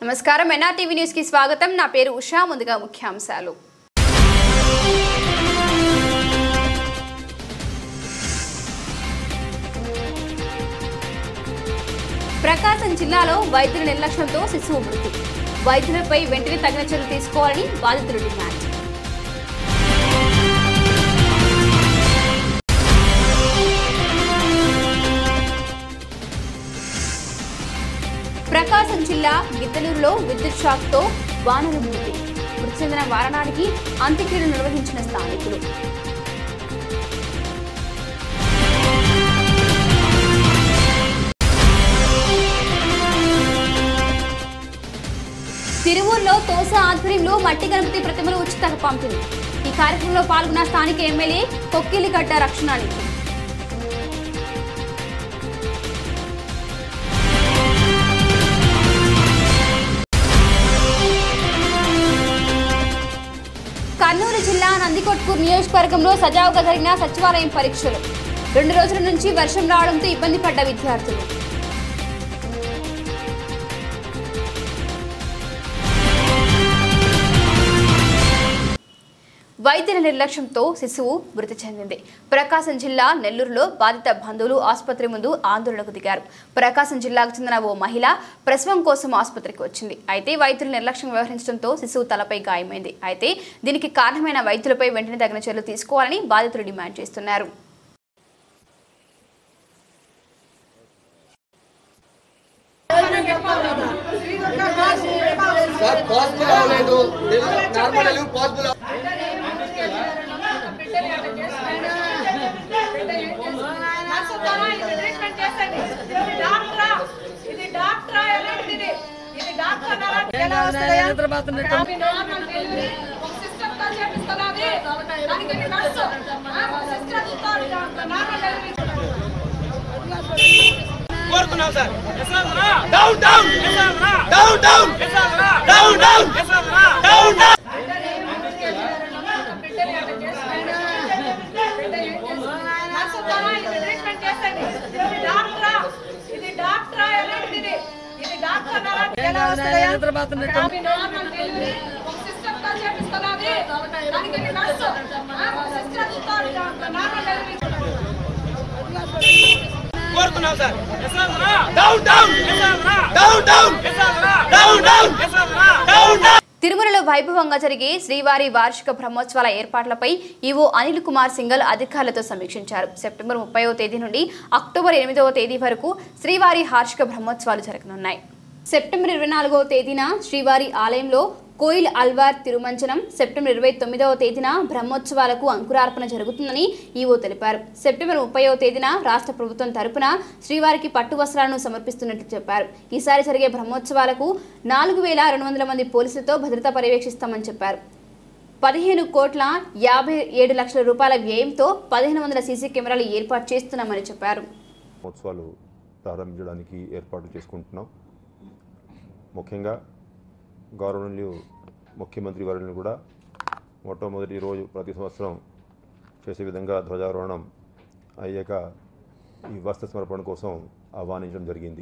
నమస్కారం NRTV news కి స్వాగతం నా పేరు ఉషా ముందుగా ముఖ్యాంశాలు ప్రకాశం జిల్లాలో వైద్యుల నిర్లక్ష్యంతో శిశువు మృతి వైద్యులపై వెంటనే తగిన చర్యలు తీసుకోవాలని బాధితులు డిమాండ్ ప్రకాశం జిల్లా గిద్దలూరులో విద్యుత్ షాక్తో వానరు మృతి మృతి చెందిన వారణానికి అంత్యక్రియలు నిర్వహించిన స్థానికులు తిరువూరులో తోస ఆధ్వర్యంలో మట్టి గణపతి ప్రతిమలు ఉచిత పంపిణీ ఈ కార్యక్రమంలో పాల్గొన్న స్థానిక ఎమ్మెల్యే కొక్కిలిగడ్డ రక్షణానికి కర్నూలు జిల్లా నందికొట్కూరు నియోజకవర్గంలో సజావుగా జరిగిన సచివాలయం పరీక్షలు రెండు రోజుల నుంచి వర్షం రావడంతో ఇబ్బంది పడ్డ విద్యార్థులు వైద్యుల నిర్లక్ష్యంతో శిశువు మృతి చెందింది ప్రకాశం జిల్లా నెల్లూరులో బాధిత బంధువులు ఆసుపత్రి ముందు ఆందోళనకు దిగారు ప్రకాశం జిల్లాకు చెందిన ఓ మహిళ ప్రసవం కోసం ఆసుపత్రికి వచ్చింది అయితే వైద్యులు నిర్లక్ష్యం వ్యవహరించడంతో శిశువు తలపై గాయమైంది అయితే దీనికి కారణమైన వైద్యులపై వెంటనే తగిన చర్యలు తీసుకోవాలని బాధితులు డిమాండ్ చేస్తున్నారు సార్ పాసిబుల్ అవ్వలేదు నార్మల్ అవ్వలేదు పాసిబుల్ కోరుతున్నాం sir down down down down down down down down కోరుతున్నాం sir down down down down down down down down తిరుమలలో వైభవంగా జరిగే శ్రీవారి వార్షిక బ్రహ్మోత్సవాల ఏర్పాట్లపై ఈవో అనిల్ కుమార్ సింగల్ అధికారులతో సమీక్షించారు సెప్టెంబర్ ముప్పైవ తేదీ నుండి అక్టోబర్ ఎనిమిదవ తేదీ వరకు శ్రీవారి వార్షిక బ్రహ్మోత్సవాలు జరగనున్నాయి సెప్టెంబర్ ఇరవై నాలుగవ తేదీన శ్రీవారి ఆలయంలో కోయిల్ అల్వార్ తిరుమంచనం సెప్టెంబర్ ఇరవై తొమ్మిదవ తేదీన బ్రహ్మోత్సవాలకు అంకురార్పణ జరుగుతుందని ఈవో తెలిపారు సెప్టెంబర్ ముప్పైవ తేదీన రాష్ట్ర ప్రభుత్వం తరపున శ్రీవారికి పట్టు వస్త్రాలను సమర్పిస్తున్నట్లు చెప్పారు ఈసారి జరిగే బ్రహ్మోత్సవాలకు నాలుగు వేల రెండు వందల మంది పోలీసులతో భద్రత పర్యవేక్షిస్తామని చెప్పారు పదిహేను కోట్ల యాభై ఏడు లక్షల రూపాయల వ్యయంతో పదిహేను వందల సీసీ కెమెరాలు ఏర్పాటు చేస్తున్నామని చెప్పారు మహోత్సవాలు ప్రారంభించడానికి ఏర్పాటు చేసుకుంటున్నాం ముఖ్యంగా గౌరవనీయులు ముఖ్యమంత్రి వారిని కూడా మొట్టమొదటి రోజు ప్రతి సంవత్సరం చేసే విధంగా ధ్వజారోహణం అయ్యాక ఈ వస్త్ర సమర్పణ కోసం ఆహ్వానించడం జరిగింది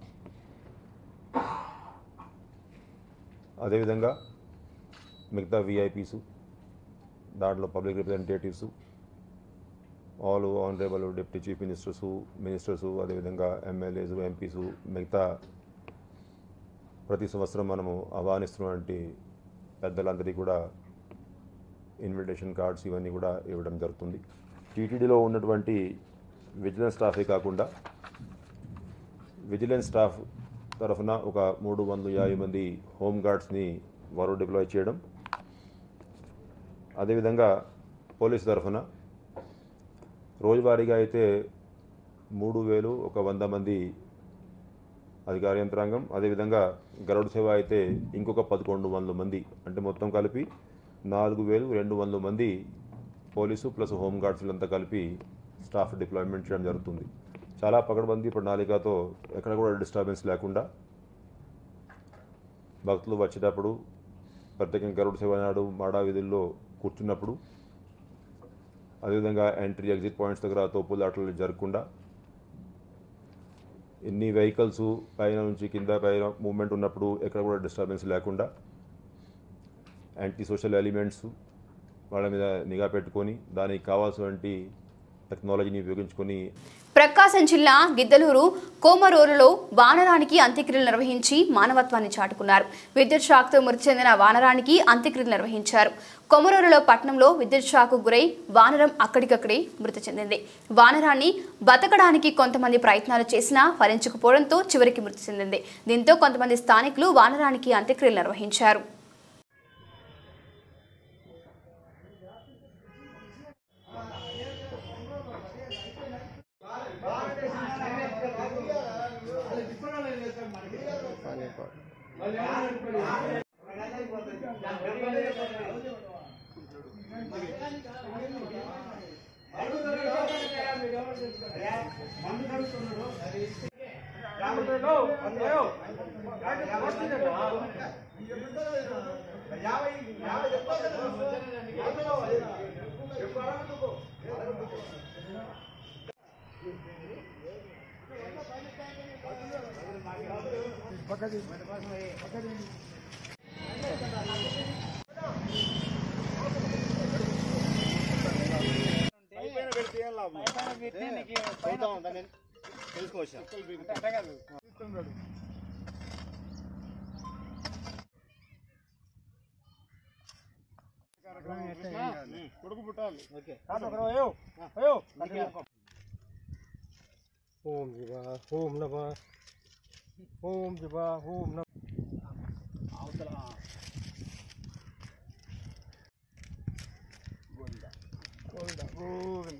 అదేవిధంగా మిగతా విఐపీసు దాంట్లో public representatives all honourable deputy chief ministers ministers అదేవిధంగా ఎమ్మెల్యేస్ ఎంపీస్ మిగతా ప్రతి సంవత్సరం మనము ఆహ్వానిస్తున్నటువంటి పెద్దలందరికీ కూడా ఇన్విటేషన్ కార్డ్స్ ఇవన్నీ కూడా ఇవ్వడం జరుగుతుంది టీటీడీలో ఉన్నటువంటి విజిలెన్స్ స్టాఫే కాకుండా విజిలెన్స్ స్టాఫ్ తరఫున ఒక మూడు వందల యాభై మంది హోమ్ గార్డ్స్ని వారు డిప్లాయ్ చేయడం అదేవిధంగా పోలీస్ తరఫున రోజువారీగా అయితే మూడు వేలు ఒక వంద మంది అధికార యంత్రాంగం అదేవిధంగా గరుడ సేవ అయితే ఇంకొక పదకొండు వందల మంది అంటే మొత్తం కలిపి నాలుగు వేలు రెండు వందల మంది పోలీసు ప్లస్ హోమ్ గార్డ్స్లంతా కలిపి స్టాఫ్ డిప్లాయ్మెంట్ చేయడం జరుగుతుంది చాలా పకడ్బందీ ప్రణాళికతో ఎక్కడ కూడా డిస్టర్బెన్స్ లేకుండా భక్తులు వచ్చేటప్పుడు ప్రత్యేకంగా గరుడ సేవ నాడు మాడా వీధుల్లో కూర్చున్నప్పుడు అదేవిధంగా ఎంట్రీ ఎగ్జిట్ పాయింట్స్ దగ్గర తోపులాటలు జరగకుండా ఎన్ని వెహికల్స్ పైన నుంచి కింద పైన మూమెంట్ ఉన్నప్పుడు ఎక్కడ కూడా డిస్టర్బెన్స్ లేకుండా యాంటీ సోషల్ ఎలిమెంట్స్ వాళ్ళ మీద నిఘా పెట్టుకొని దానికి కావాల్సినటువంటి టెక్నాలజీని ఉపయోగించుకొని ప్రకాశం జిల్లా గిద్దలూరు కోమరూరులో వానరానికి అంత్యక్రియలు నిర్వహించి మానవత్వాన్ని చాటుకున్నారు విద్యుత్ షాక్తో మృతి చెందిన వానరానికి అంత్యక్రియలు నిర్వహించారు కొమరూరులో పట్టణంలో విద్యుత్ షాకు గురై వానరం అక్కడికక్కడే మృతి చెందింది వానరాన్ని బతకడానికి కొంతమంది ప్రయత్నాలు చేసినా ఫలించకపోవడంతో చివరికి మృతి చెందింది దీంతో కొంతమంది స్థానికులు వానరానికి అంత్యక్రియలు నిర్వహించారు ఓం శివ ఓం నమ ఓం శివ ఓం నమ గోవింద గోవింద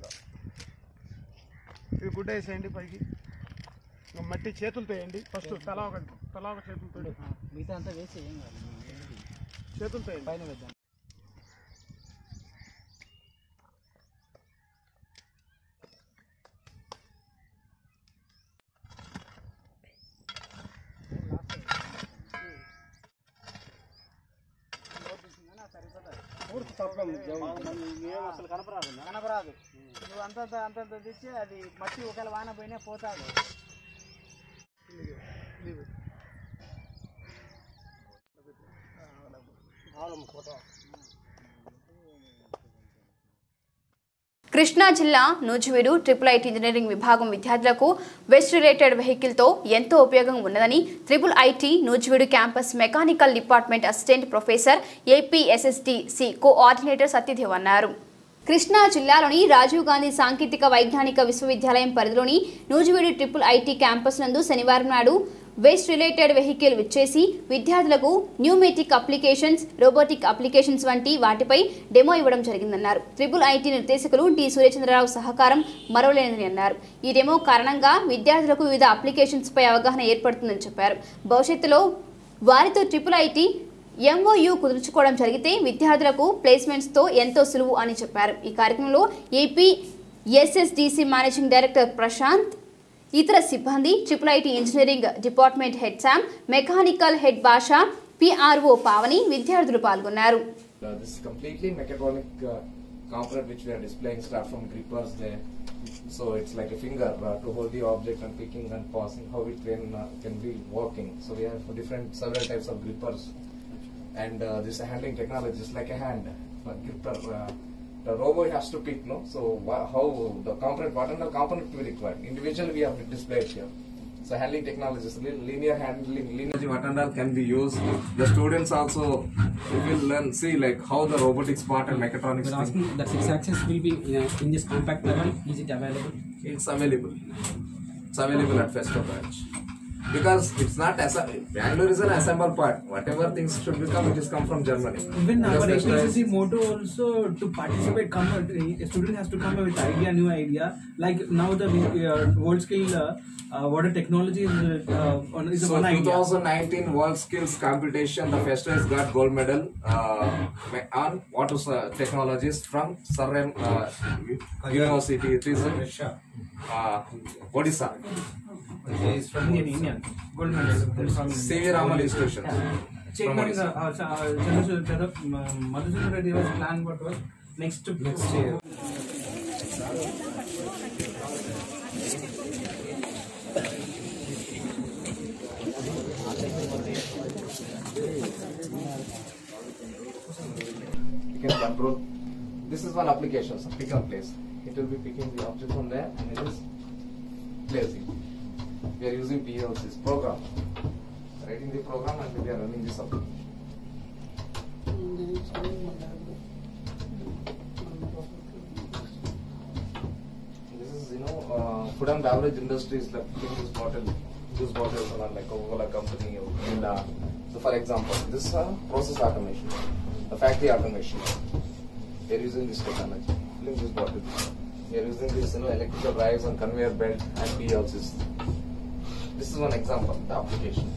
ఇది గుడ్డ వేసేయండి పైకి ఇంకా మట్టి చేతులతో వేయండి ఫస్ట్ తలా ఒక తలా ఒక చేతులతో మిగతా అంతా వేసి ఏం కాదు చేతులతో వేయండి పైన వేద్దాం పూర్తి తప్పం అసలు కనపరాదు కనపరాదు నువ్వు అంతంత అంతంత తెచ్చి అది మట్టి ఒకవేళ వాన పోయినా పోతాడు కృష్ణా జిల్లా నూజివీడు ట్రిపుల్ ఐటీ ఇంజనీరింగ్ విభాగం విద్యార్థులకు వెస్ట్ రిలేటెడ్ వెహికల్తో ఎంతో ఉపయోగం ఉన్నదని triple IT Nuzvid campus mechanical department assistant professor APSSDC coordinator Satyadev అన్నారు కృష్ణా జిల్లాలోని రాజీవ్ గాంధీ సాంకేతిక వైజ్ఞానిక విశ్వవిద్యాలయం పరిధిలోని నూజివీడు ట్రిపుల్ ఐటీ క్యాంపస్ నందు శనివారం నాడు వేస్ట్ రిలేటెడ్ వెహికల్ విచ్చేసి విద్యార్థులకు న్యూమేటిక్ అప్లికేషన్స్ రోబోటిక్ అప్లికేషన్స్ వంటి వాటిపై డెమో ఇవ్వడం జరిగిందన్నారు ట్రిపుల్ ఐటీ నిర్దేశకులు డి సూర్యచంద్రరావు సహకారం మరవలేనిదని అన్నారు ఈ డెమో కారణంగా విద్యార్థులకు వివిధ అప్లికేషన్స్ పై అవగాహన ఏర్పడుతుందని చెప్పారు భవిష్యత్తులో వారితో ట్రిపుల్ ఐటీ ఎంఓయు కుదుర్చుకోవడం జరిగితే విద్యార్థులకు ప్లేస్మెంట్స్తో ఎంతో సులువు అని చెప్పారు ఈ కార్యక్రమంలో AP SSDC managing director Prashant ఇతర సిబ్బంది triple IT engineering department head Shyam mechanical head Basha PRO Pavani విద్యార్థులు పాల్గొన్నారు Uh, this is completely mechatronic uh, component which we are displaying start from grippers there. So it's like a finger uh, to hold the object and picking and pausing how it can uh, can be working. So we have different several types of grippers, and uh, this handling technology is like a hand uh, gripper. Uh, the robot has to pick, no? So wha- how the component, what are the component we require? Individually we have displayed here. So handling technologies, li- linear handling, linear what and all can be used. The students also will learn, see like how the robotics part and mechatronics You're thing, asking that six axis will be in, a, in this compact level. Is it available? it's available. It's available at Festo branch. Because it's not as Bangalore is an assemble part. Whatever things should become, it is come from Germany. Even Because our Festo is- HPCC motto also to participate, come a student has to come with idea, new idea. Like now the uh, world scale uh, uh, water technology is, uh, on- is So one idea. 2019 World Skills Competition, the Festo has got gold medal uh, on water uh, technologies from Surrey uh, University. It is in uh, Odisha. Indian, Indian. Gold medal. C.V. Raman Institution. Check From on the Odisha. uh, uh, Chandrasekhar Chadha, uh, Madhusudhan Reddy was plan what was next next year. control. This is one application, so pick and place. It will be picking the object from there and it is placing. We are using PLC's program. Writing the program and we are running this application. This is, you know, uh, food and beverage industries like putting this bottle, juice bottles are like Coca-Cola company or Minda. So, for example, this uh, process automation, the factory automation. We are using this technology, filling this bottle. We are using this, you know, electrical drives and conveyor belt and PLCs. This is one example, the application.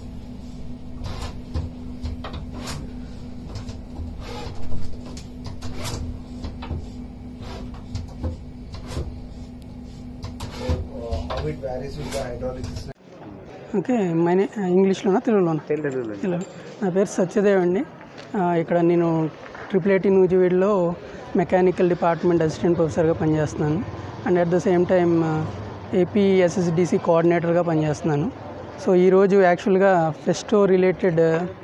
how it varies with the hydraulic system. Okay మైనే ఇంగ్లీష్లోనా తెలుగులోనా తెలుగు నా పేరు సత్యదేవ్ అండి ఆ, ఇక్కడ నేను triple IT నూజివీడ్లో మెకానికల్ డిపార్ట్మెంట్ అసిస్టెంట్ ప్రొఫెసర్గా పనిచేస్తున్నాను and at the same time AP SSDC కోఆర్డినేటర్గా పనిచేస్తున్నాను సో ఈరోజు యాక్చువల్గా ఫెస్టో రిలేటెడ్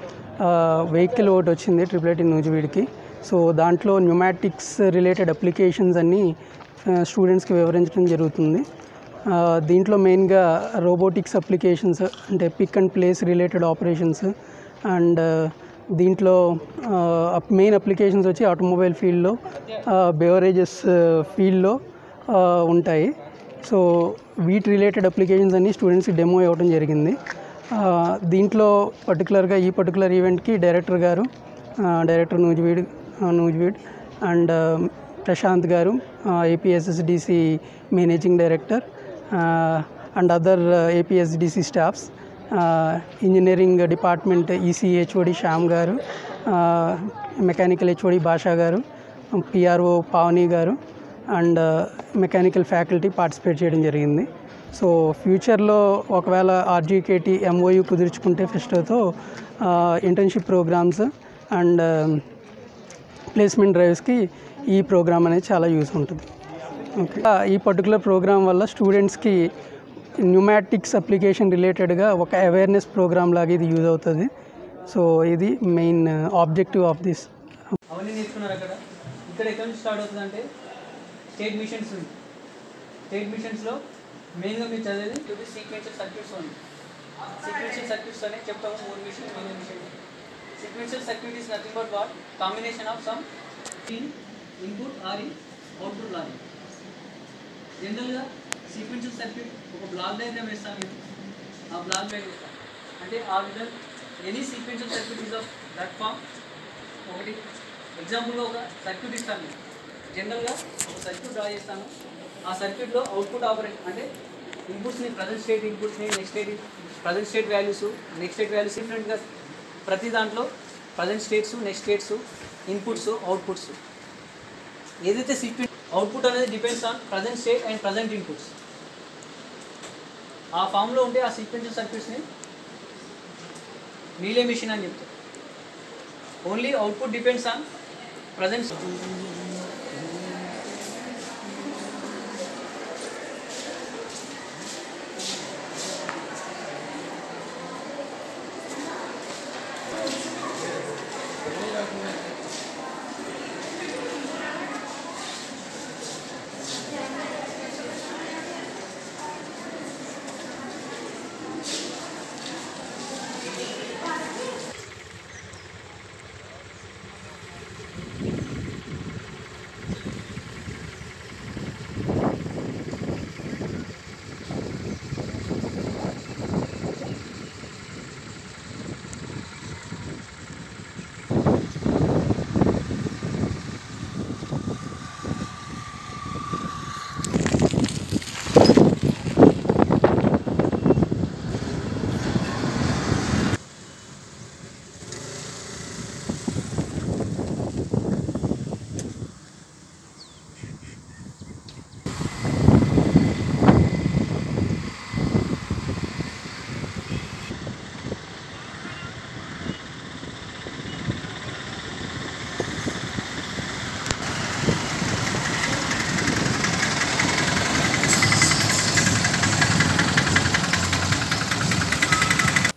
వెహికల్ ఒకటి వచ్చింది ట్రిపుల్ ఐటీ నూజివీడ్కి సో దాంట్లో న్యూమాటిక్స్ రిలేటెడ్ అప్లికేషన్స్ అన్నీ స్టూడెంట్స్కి వివరించడం జరుగుతుంది ఆ, దీంట్లో మెయిన్గా రోబోటిక్స్ అప్లికేషన్స్ అంటే pick and place related operations and దీంట్లో మెయిన్ అప్లికేషన్స్ వచ్చి ఆటోమొబైల్ ఫీల్డ్లో బెవరేజెస్ ఫీల్డ్లో ఉంటాయి సో వీటి రిలేటెడ్ అప్లికేషన్స్ అన్ని స్టూడెంట్స్కి డెమో ఇవ్వడం జరిగింది ఆ, దీంట్లో పర్టికులర్గా ఈ పర్టికులర్ ఈవెంట్కి డైరెక్టర్ గారు ఆ, డైరెక్టర్ నూజివీడ్ ఆ, నూజివీడ్ అండ్ ఆ, Prashant garu APSSDC managing director and other APSDC staffs engineering department EC HOD Shyam garu mechanical HOD భాషా గారు పిఆర్ఓ పావని గారు అండ్ మెకానికల్ ఫ్యాకల్టీ పార్టిసిపేట్ చేయడం జరిగింది సో ఫ్యూచర్లో ఒకవేళ ఆర్జీకేటీ ఎంఓయు కుదుర్చుకుంటే ఫెస్టోతో ఇంటర్న్షిప్ ప్రోగ్రామ్స్ అండ్ ప్లేస్మెంట్ డ్రైవ్స్కి ఈ ప్రోగ్రామ్ అనేది చాలా యూస్ ఉంటుంది ఓకే ఈ పర్టికులర్ ప్రోగ్రామ్ వల్ల స్టూడెంట్స్కి న్యూమాటిక్స్ అప్లికేషన్ రిలేటెడ్గా ఒక అవేర్నెస్ ప్రోగ్రామ్ లాగా ఇది యూజ్ అవుతుంది సో ఇది మెయిన్ ఆబ్జెక్టివ్ ఆఫ్ దిస్ అవన్నీ నేర్చుకున్నారు అక్కడ ఇక్కడ ఎక్కడి నుంచి స్టార్ట్ అవుతుందంటే స్టేట్ మిషన్స్ ఉంది స్టేట్ మిషన్స్లో మెయిన్గా మీరు చదివేది టు బి సీక్వెన్షియల్ సర్క్యూట్స్ ఉంది సీక్వెన్షియల్ సర్క్యూట్స్ అనే చెప్తాము మూడు machine main machine sequential circuit is nothing but what combination of some in input or in output logic జనరల్గా సీక్వెన్షియల్ సర్క్యూట్ ఒక బ్లాక్ డయాగ్రామ్ వేస్తాను నేను ఆ బ్లాక్ డయాగ్రామ్ అంటే ఆ విధంగా any sequential circuit is of that form ఒకటి ఎగ్జాంపుల్గా ఒక సర్క్యూట్ ఇస్తాను నేను జనరల్గా ఒక సర్క్యూట్ డ్రా చేస్తాను ఆ సర్క్యూట్లో అవుట్పుట్ ఆపరేషన్ అంటే ఇన్పుట్స్ని ప్రజెంట్ స్టేట్ ఇన్పుట్స్ని next state present state values next state values డిఫరెంట్గా ప్రతి దాంట్లో present states next states inputs outputs ఏదైతే సీక్వెన్స్ అవుట్పుట్ అనేది depends on present state and present inputs ఆ ఫామ్లో ఉంటే ఆ సీక్వెన్షియల్ సర్క్యూట్స్ని రీలే మిషన్ అని చెప్తారు only output depends on present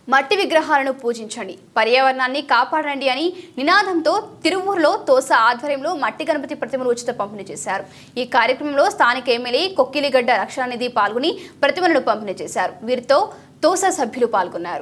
మట్టి విగ్రహాలను పూజించండి పర్యావరణాన్ని కాపాడండి అని నినాదంతో తిరువూరులో తోస ఆధ్వర్యంలో మట్టి గణపతి ప్రతిమలు ఉచిత పంపిణీ చేశారు ఈ కార్యక్రమంలో స్థానిక ఎమ్మెల్యే కొక్కిలిగడ్డ రక్షణానిధి పాల్గొని ప్రతిమలను పంపిణీ చేశారు వీరితో తోస సభ్యులు పాల్గొన్నారు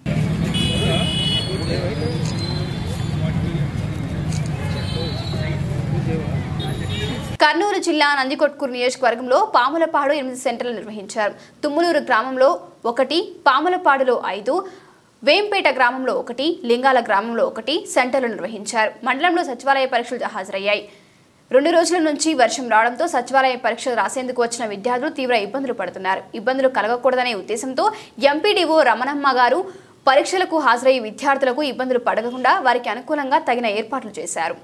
కర్నూలు జిల్లా నందికొట్కూరు నియోజకవర్గంలో పాములపాడు ఎనిమిది సెంటర్లు నిర్వహించారు తుమ్ములూరు గ్రామంలో ఒకటి పాములపాడులో ఐదు వేంపేట గ్రామంలో ఒకటి లింగాల గ్రామంలో ఒకటి సెంటర్లు నిర్వహించారు మండలంలో సచివాలయ పరీక్షలు హాజరయ్యాయి రెండు రోజుల నుంచి వర్షం రావడంతో సచివాలయ పరీక్షలు రాసేందుకు వచ్చిన విద్యార్థులు తీవ్ర ఇబ్బందులు పడుతున్నారు ఇబ్బందులు కలగకూడదనే ఉద్దేశంతో ఎంపీడీఓ రమణమ్మ గారు పరీక్షలకు హాజరయ్యే విద్యార్థులకు ఇబ్బందులు పడకుండా వారికి అనుకూలంగా తగిన ఏర్పాట్లు చేశారు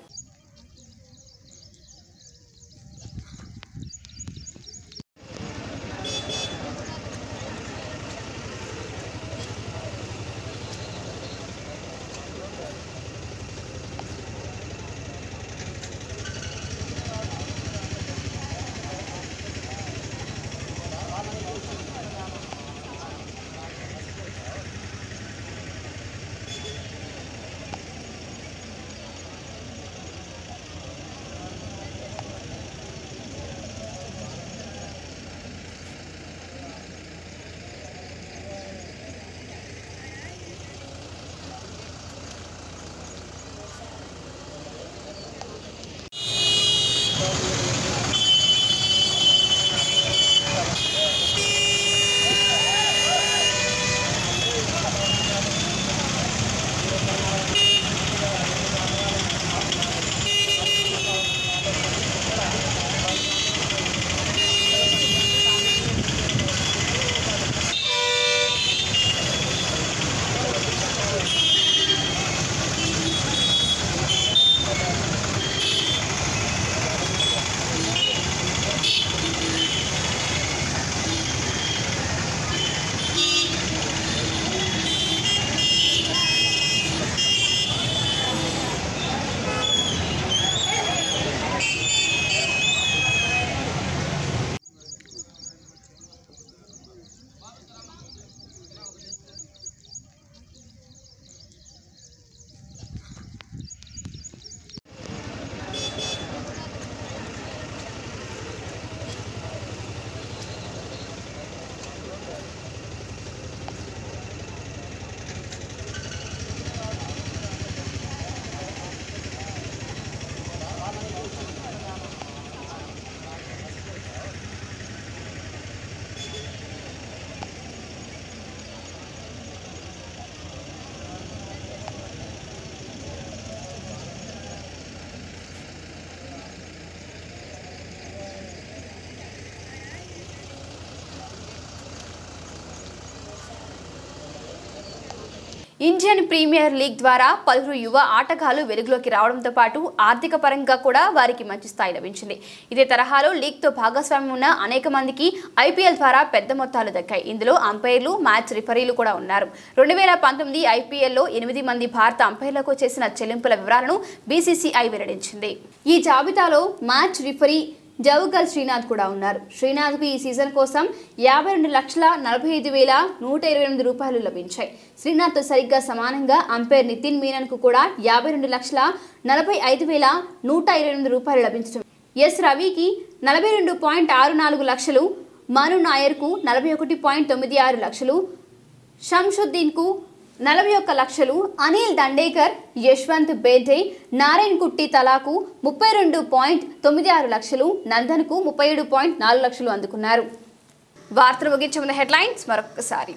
ఇండియన్ ప్రీమియర్ లీగ్ ద్వారా పలువురు యువ ఆటగాళ్లు వెలుగులోకి రావడంతో పాటు ఆర్థిక పరంగా కూడా వారికి మంచి స్థాయి లభించింది ఇదే తరహాలో లీగ్తో భాగస్వామ్యం ఉన్న అనేక మందికి ఐపీఎల్ ద్వారా పెద్ద మొత్తాలు దక్కాయి ఇందులో అంపైర్లు మ్యాచ్ రిఫరీలు కూడా ఉన్నారు రెండు వేల పంతొమ్మిది ఐపీఎల్లో ఎనిమిది మంది భారత అంపైర్లకు చేసిన చెల్లింపుల వివరాలను బీసీసీఐ వెల్లడించింది ఈ జాబితాలో మ్యాచ్ రిఫరీ జవగల్ శ్రీనాథ్ కూడా ఉన్నారు శ్రీనాథ్కు ఈ సీజన్ కోసం యాభై రెండు లక్షల నలభై ఐదు వేల నూట ఇరవై ఎనిమిది రూపాయలు లభించాయి శ్రీనాథ్తో సరిగ్గా సమానంగా అంపైర్ నితిన్ మీనన్కు కూడా యాభై రెండు లక్షల నలభై ఐదు వేల నూట ఇరవై ఎనిమిది రూపాయలు లభించడం ఎస్ రవికి నలభై రెండు పాయింట్ ఆరు నాలుగు లక్షలు మను నాయర్కు నలభై ఒకటి పాయింట్ తొమ్మిది ఆరు లక్షలు షంషుద్దీన్కు నలభై ఒక్క లక్షలు అనిల్ దండేకర్ యశ్వంత్ బేటే నారాయణ్ కుట్టి తలాకు ముప్పై రెండు పాయింట్ తొమ్మిది ఆరు లక్షలు నందన్కు ముప్పై ఏడు పాయింట్ నాలుగు లక్షలు అందుకున్నారు వార్తలు ముగించే ముందు హెడ్లైన్స్ మరొకసారి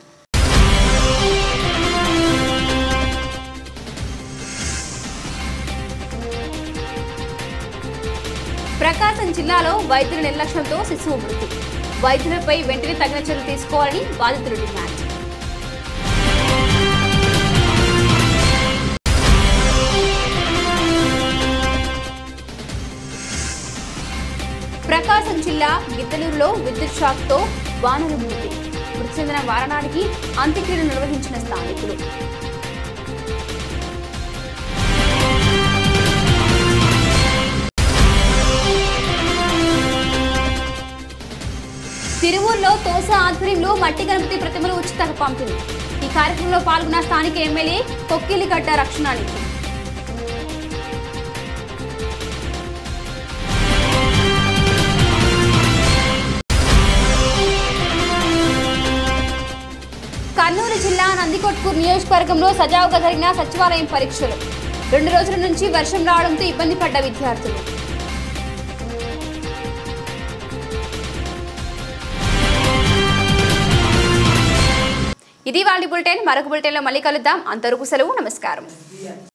ప్రకాశం జిల్లాలో వైద్యుల నిర్లక్ష్యంతో శిశువు మృతి వైద్యులపై వెంటనే తగిన చర్యలు తీసుకోవాలని బాధితులు డిమాండ్ ప్రకాశం జిల్లా గిద్దలూరులో విద్యుత్ షాక్తో వానరు మృతి మృతి చెందిన వారణానికి అంత్యక్రియలు నిర్వహించిన స్థానికులు తిరువూరులో తోస ఆధ్వర్యంలో మట్టి గణపతి ప్రతిమలు ఉచిత పంపిణీ ఈ కార్యక్రమంలో పాల్గొన్న స్థానిక ఎమ్మెల్యే కొక్కిలిగడ్డ రక్షణానికి కర్నూలు జిల్లా నందికొట్కూరు నియోజకవర్గంలో సజావుగా జరిగిన సచివాలయం పరీక్షలు రెండు రోజుల నుంచి వర్షం రావడంతో ఇబ్బంది పడ్డ విద్యార్థులు ఇది వాళ్ళ బులెటిన్ మరొక బులెటిన్లో మళ్ళీ కలుద్దాం అంతవరకు సెలవు నమస్కారం